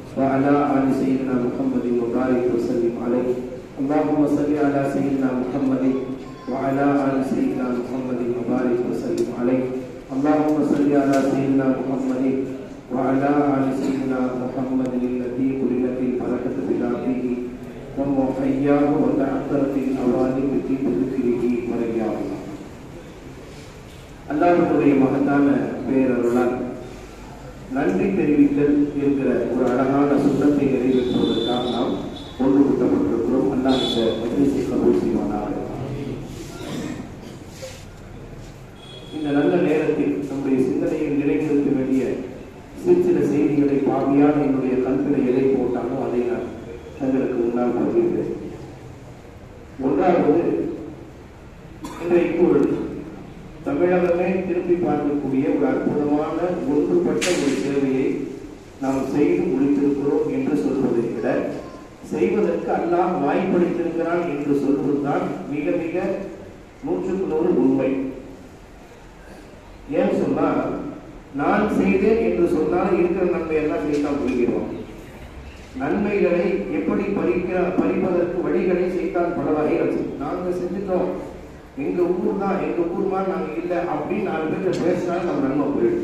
وعلى آل سيدنا محمد وبارك وسلم عليه اللهم صل على سيدنا محمد وعلى آل سيدنا محمد وبارك وسلم عليه اللهم صل على سيدنا محمد وعلى آل سيدنا محمد الذي قللت البركة بذاته ومحياه وتعثرت الأواني في ذكره ورياه அல்லாஹுடைய மகத்தான பேரருளால் நன்றி தெரிவித்தல் என்கிற ஒரு அழகான சுண்ணத்தை நிறைவேற்றுவதற்காக நாம் ஒன்று கூட்டப்பட்டிருக்கிறோம் அல்லாஹ் இந்த மஜ்லிஸை கபூல் செய்வானாக இந்த நல்ல நேரத்தில் நம்முடைய சிந்தனையில் நிலைநிறுத்த வேண்டிய சிறு சில செய்திகளை பாவியான என்னுடைய கல்வினை எதை போட்டானோ அதை நான் தங்களுக்கு முன்னால் பகிர்ந்தேன் ஒன்றாவது இன்றைக்கு ஒரு தமிழகமே திரும்பி பார்க்கக்கூடிய ஒரு அற்புதமான ஒன்றுபட்ட ஒரு சேவையை நாம் செய்து முடித்திருக்கிறோம் என்று சொல்வதை விட செய்வதற்கு அல்லாஹ் வாய்ப்பளித்திருக்கிறான் என்று சொல்வதுதான் மிக மிக நூற்றுக்கு நூறு உண்மை ஏன் சொன்னா நான் செய்தேன் என்று சொன்னால் இருக்கிற நன்மை எல்லாம் செய்தான் போகிறோம் நன்மைகளை எப்படி பறிக்க பறிப்பதற்கு வழிகளை செய்தான் பல வகைகள் நாங்க செஞ்சுட்டோம் எங்க ஊர் தான் எங்க ஊர் மாதிரி நாங்க இல்ல அப்படின்னு நாலு பேர் பேசினாலும் நம்ம நன்மை போயிடும்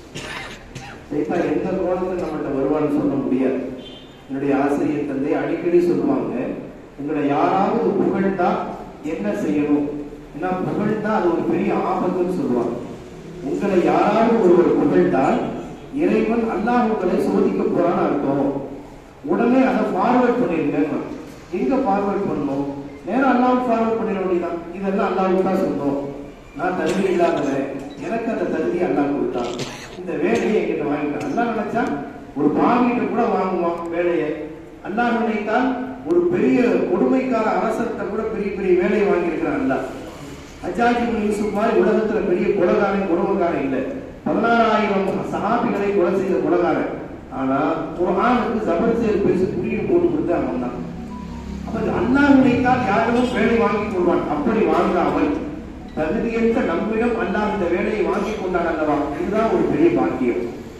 சைத்தா எந்த கோணத்துல நம்மகிட்ட வருவான்னு சொல்ல முடியாது என்னுடைய ஆசிரியர் தந்தை அடிக்கடி சொல்லுவாங்க உங்களை யாராவது புகழ்ந்தா என்ன செய்யணும் ஏன்னா புகழ்ந்தா அது ஒரு பெரிய ஆபத்துன்னு சொல்லுவாங்க உங்களை யாராவது ஒருவர் புகழ்ந்தால் இறைவன் அல்லாஹ் உங்களை சோதிக்க போறான்னு அர்த்தம் உடனே அதை ஃபார்வர்ட் பண்ணிருங்க எங்க ஃபார்வர்ட் பண்ணணும் நேரம் அல்லாவுக்கு ஃபார்வர்ட் பண்ணிட வேண்டியதான் இதெல்லாம் அல்லாவுக்கு தான் சொன்னோம் நான் தகுதி இல்லாதவன் எனக்கு அந்த தகுதி அல்லாஹ் கொடுத்தான் இந்த வேலையை என்கிட்ட வாங்கிட்டான் அல்லாஹ் நினைச்சா ஒரு பாவிகிட்ட கூட வாங்குவான் வேலையை அல்லாஹ் நினைத்தால் ஒரு பெரிய கொடுமைக்கார அரசர்கிட்ட கூட பெரிய பெரிய வேலையை வாங்கியிருக்கிறான் அல்லாஹ் ஹஜாஜி யூசுப் மாதிரி உலகத்துல பெரிய கொலகாரன் கொடுமைக்காரன் இல்லை பதினாறாயிரம் சஹாபிகளை கொலை செய்த கொலகாரன் ஆனா குரானுக்கு ஜபர்சேல் பேசி குறியீடு போட்டு கொடுத்து அவன் தான் அப்ப அல்லாஹ் நினைத்தால் யாரும் வேலை வாங்கி கொள்வான் அப்படி வாங்காமல் தகுதியற்ற நம்மிடம் அல்லாஹ் இந்த வேலையை வாங்கி கொண்டான் அல்லவா இதுதான் ஒரு பெரிய பாக்கியம்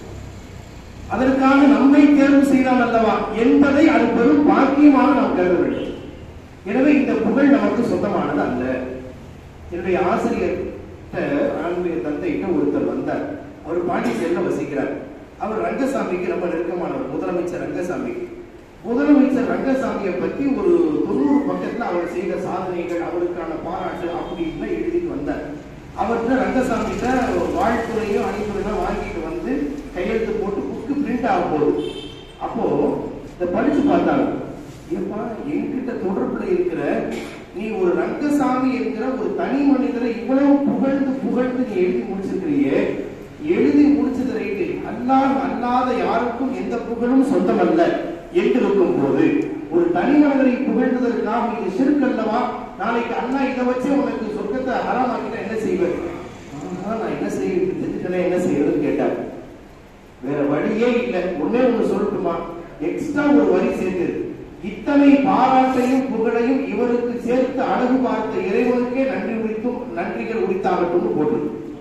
அதற்காக நம்மை தேர்வு செய்தான் அல்லவா என்பதை அது பெரும் பாக்கியமாக நாம் கருத வேண்டும் எனவே இந்த புகழ் நமக்கு சொந்தமானது அல்ல என்னுடைய ஆசிரியர் ஆன்மீக தந்தைகிட்ட ஒருத்தர் வந்தார் அவர் பாண்டிச்சேரியில் வசிக்கிறார் அவர் ரங்கசாமிக்கு ரொம்ப நெருக்கமானவர் முதலமைச்சர் ரங்கசாமிக்கு முதலமைச்சர் ரங்கசாமியை பத்தி ஒரு தொண்ணூறு பக்கத்துல அவர் செய்த சாதனைகள் அவருக்கான பாராட்டு அப்படின்னு எழுதிட்டு வந்தார் அவர்கிட்ட ரங்கசாமிகிட்ட வாழ்த்துறையும் அணித்துறையும் வாங்கிட்டு வந்து கையெழுத்து போட்டு புக்கு பிரிண்ட் ஆக போகுது அப்போ இதை படிச்சு பார்த்தாங்க ஏப்பா என்கிட்ட தொடர்புல இருக்கிற நீ ஒரு ரங்கசாமி என்கிற ஒரு தனி மனிதரை இவ்வளவு புகழ்ந்து புகழ்ந்து நீ எழுதி முடிச்சிருக்கிறியே எழுதி முடிச்சது ரைட்டு அல்லாஹ் அல்லாத யாருக்கும் எந்த புகழும் சொந்தம் அல்ல என்று இருக்கும் போது ஒரு தனி மனிதரை புகழ்ந்ததற்காக இது சிறுக்கல்லவா நாளைக்கு அண்ணா இதை வச்சு உனக்கு சொர்க்கத்தை ஹராமாக்கிட்ட என்ன செய்வேன் நான் என்ன செய்ய தெரிஞ்சுக்கல என்ன செய்யறதுன்னு கேட்டார் வேற வழியே இல்லை ஒன்னே ஒண்ணு சொல்லட்டுமா எக்ஸ்ட்ரா ஒரு வரி சேர்த்து இத்தனை பாராட்டையும் புகழையும் இவருக்கு சேர்த்து அழகு பார்த்த இறைவனுக்கே நன்றி உரித்தும் நன்றிகள் உரித்தாகட்டும் போட்டு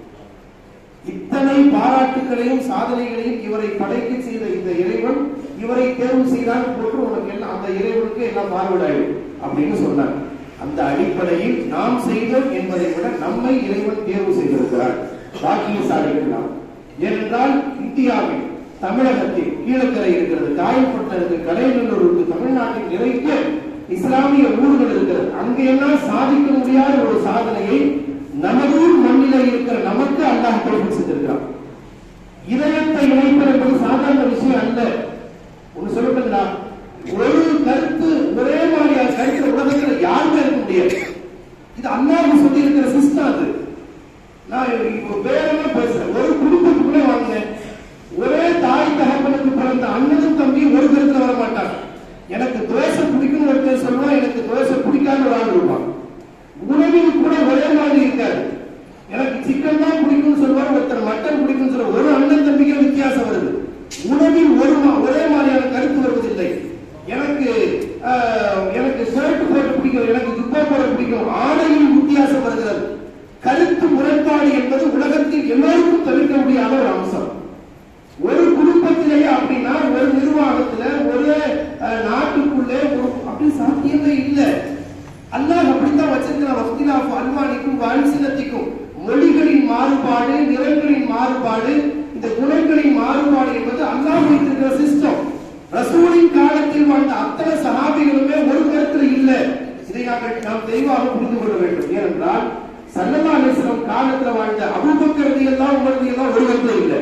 இத்தனை பாராட்டுகளையும் சாதனைகளையும் இவரை படைக்க செய்த இந்த இறைவன் இவரை தேர்வு செய்தால் போட்டு உனக்கு எல்லாம் அந்த இறைவனுக்கு எல்லாம் பார்வையிடும் அப்படின்னு சொன்னார் அந்த அடிப்படையில் நாம் செய்தோம் என்பதை விட நம்மை இறைவன் தேர்வு செய்திருக்கிறார் பாக்கியசாலிகள் நாம் ஏனென்றால் இந்தியாவில் தமிழகத்தில் கீழக்கரை இருக்கிறது காயல்பட்ட இருக்கு கலைநல்லூர் இருக்கு தமிழ்நாட்டில் நிறைய இஸ்லாமிய ஊர்கள் இருக்கிறது அங்கெல்லாம் சாதிக்க முடியாத ஒரு சாதனையை நமதூர் மண்ணில இருக்கிற நமக்கு அல்லாஹ் தோல்வி செஞ்சிருக்கிறான் இதயத்தை இணைப்பது என்பது சாதாரண விஷயம் அல்ல ஒண்ணு சொல்லட்டுங்களா ஒரு கருத்து ஒரே மாதிரியான கருத்து உலகத்துல யாருமே இருக்க முடியாது இது அல்லாஹ் சொல்லி இருக்கிற சிஸ்டம் அது நான் இப்போ வேறமா பேசுறேன் ஒரு குடும்பத்துக்குள்ளே வாங்கினேன் ஒரே தாய் தகப்பனுக்கு பிறந்த அண்ணனும் தம்பி ஒரு கருத்துல வர மாட்டாங்க எனக்கு தோசை பிடிக்கும்னு ஒருத்தர் சொல்லுவான் எனக்கு தோசை பிடிக்காத ஒரு ஆள் இருப்பான் உணவில் கூட ஒரே மாதிரி இருக்காது எனக்கு சிக்கன் தான் பிடிக்கும்னு சொல்லுவார் ஒருத்தர் மட்டன் பிடிக்கும்னு சொல்லுவார் ஒரு அண்ணன் தம்பிக்கு வித்தியாசம் அத்தனை சஹாபிகளுமே ஒரு கருத்துல இல்ல இதை நாங்கள் நாம் தெளிவாக புரிந்து கொள்ள வேண்டும் ஏனென்றால் சல்லல்லா அலிஸ்லாம் காலத்துல வாழ்ந்த அபுபக்கரதி எல்லாம் உமரதி எல்லாம் ஒரு கருத்துல இல்லை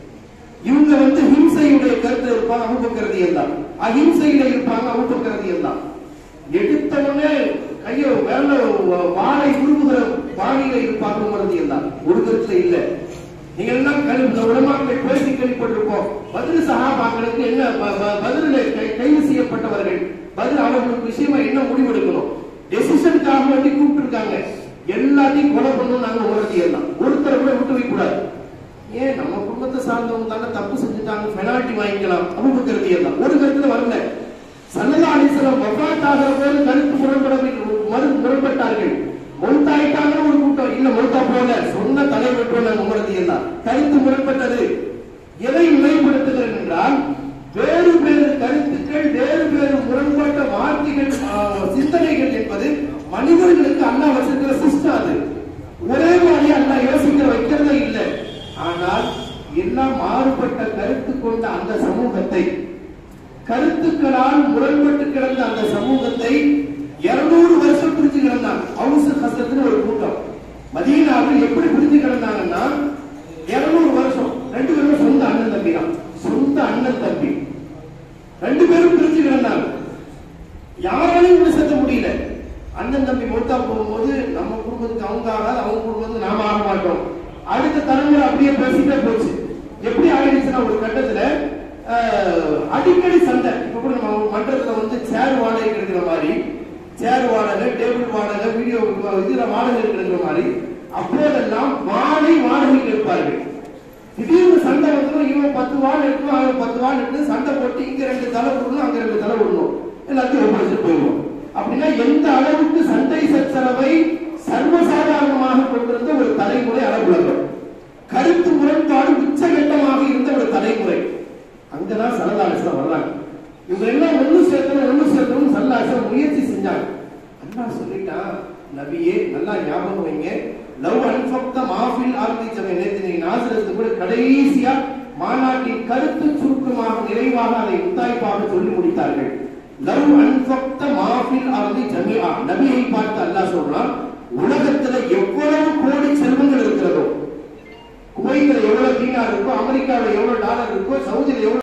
இவங்க வந்து ஹிம்சையுடைய கருத்து இருப்பாங்க அபுபக்கரதி எல்லாம் அஹிம்சையில இருப்பாங்க அபுபக்கரதி எல்லாம் எடுத்தவொடனே கையோ வேலை வாழை உருவுகிற பாணியில இருப்பாங்க உமரதி எல்லாம் ஒரு கருத்துல இல்ல நீங்க எல்லாம் கல்வி உலமாக்கள் பேசி கேள்விப்பட்டிருப்போம் பதில் சகாபாக்களுக்கு என்ன ப- ப- பதிலில் கை- கைது செய்யப்பட்டவர்கள் பதில் அவர்களுக்கு விஷயமா என்ன முடிவெடுக்கணும் டெசிஷனுக்காக வேண்டி கூப்பிட்டு இருக்காங்க எல்லாத்தையும் கொலை பண்ணணும் நாங்க உமரதி எல்லாம் ஒருத்தரை கூட விட்டு வைக்க கூடாது ஏன் நம்ம குடும்பத்தை சார்ந்தவங்க தானே தப்பு செஞ்சுட்டாங்க பெனால்டி வாங்கிக்கலாம் அபுபக்கரதி எல்லாம் ஒரு கருத்துல வரல சல்லல்லா அலிஸ்லாம் வஃபாத் ஆகிற போது கருத்து முரண்படவில்லை மறு முரண்பட்டார்கள் மௌத்தாயிட்டாங்க ஒரு கூட்டம் இல்ல மௌத்தா போல சொன்ன தலைவர் போல உமரதி எல்லாம் கருத்து முரண்பட்டது எதை நிலைப்படுத்துகிறேன் என்றால் வேறு வேறு கருத்துக்கள் வேறு வேறு முரண்பட்ட வார்த்தைகள் ஆ, சிந்தனைகள் என்பது மனிதர்களுக்கு அல்லாஹ் வச்சிருக்கிற சிஸ்டம் அது ஒரே மாதிரி அல்லாஹ் யோசிக்க வைக்கிறதே இல்லை ஆனால் எல்லாம் மாறுபட்ட கருத்து கொண்ட அந்த சமூகத்தை கருத்துக்களால் முரண்பட்டு கிடந்த அந்த சமூகத்தை இருநூறு வருஷம் பிரிச்சு கிடந்தாங்க ஹவுஸ் ஹசரத்துன்னு ஒரு கூட்டம் மதீனாவில் எப்படி பிரிச்சு கிடந்தாங்கன்னா இருநூறு வருஷம் ரெண்டு பேரும் சொந்த அண்ணன் தம்பி தான் சொந்த அண்ணன் தம்பி ரெண்டு பேரும் பிரிச்சு கிடந்தாங்க யாராலையும் இப்படி செஞ்ச முடியல அண்ணன் தம்பி மொத்தா போகும்போது நம்ம குடும்பத்துக்கு அவங்க ஆகாது அவங்க குடும்பத்துக்கு நாம ஆக மாட்டோம் அடுத்த தலைமுறை அப்படியே பேசிட்டே போச்சு எப்படி ஆயிடுச்சுன்னா ஒரு கட்டத்துல ஆஹ், அடிக்கடி சண்டை இப்ப கூட நம்ம மன்றத்துல வந்து சேர் வாடகை கிடைக்கிற மாதிரி சேர் வாடகை டேபிள் வாடகை வீடியோ இதுல வாடகை கிடைக்கிற மாதிரி அப்போதெல்லாம் மாலை வாடகை எடுப்பார்கள் திடீர்னு சண்டை வந்துடும் இவன் பத்து வாள் எடுக்கணும் அவன் பத்து வாள் எடுத்து சண்டை போட்டு இங்க ரெண்டு தலை விடணும் அங்க ரெண்டு தலை விடணும் எல்லாத்தையும் ஒப்படைச்சிட்டு போயிடுவோம் அப்படின்னா எந்த அளவுக்கு சண்டை சச்சரவை சர்வசாதாரணமாக கொண்டிருந்த ஒரு தலைமுறை அளவுலகம் கருத்து முரண்பாடு உச்சகட்டமாக இருந்த ஒரு தலைமுறை அங்கதான் சரதாசனம் வர்றாங்க இவங்க எல்லாம் ஒண்ணு சேர்க்கணும் ஒண்ணு சேர்க்கணும் சல்லாசம் முயற்சி செஞ்சாங்க அல்லாஹ் சொல்லிட்டான் நபியே நல்லா ஞாபகம் வைங்க லவ் அன்ஃபக்த மாஃபில் ஆர்த்தி சபை நேற்று நீங்க நாசிரத்து கூட கடைசியா மாநாட்டின் கருத்து சுருக்கமாக நிறைவாக அதை முத்தாய்ப்பாக சொல்லி முடித்தார்கள் லவ் அன்ஃபக்த மாஃபில் ஆர்த்தி ஜமிஆ நபியை பார்த்து அல்லாஹ் சொல்றான் உலகத்துல எவ்வளவு கோடி செல்வங்கள் இருக்கிறதோ குவைத்தில் எவ்வளவு தீனார் இருக்கோ அமெரிக்காவில் எவ்வளவு டாலர் இருக்கோ சவுதியில் எவ்வளவு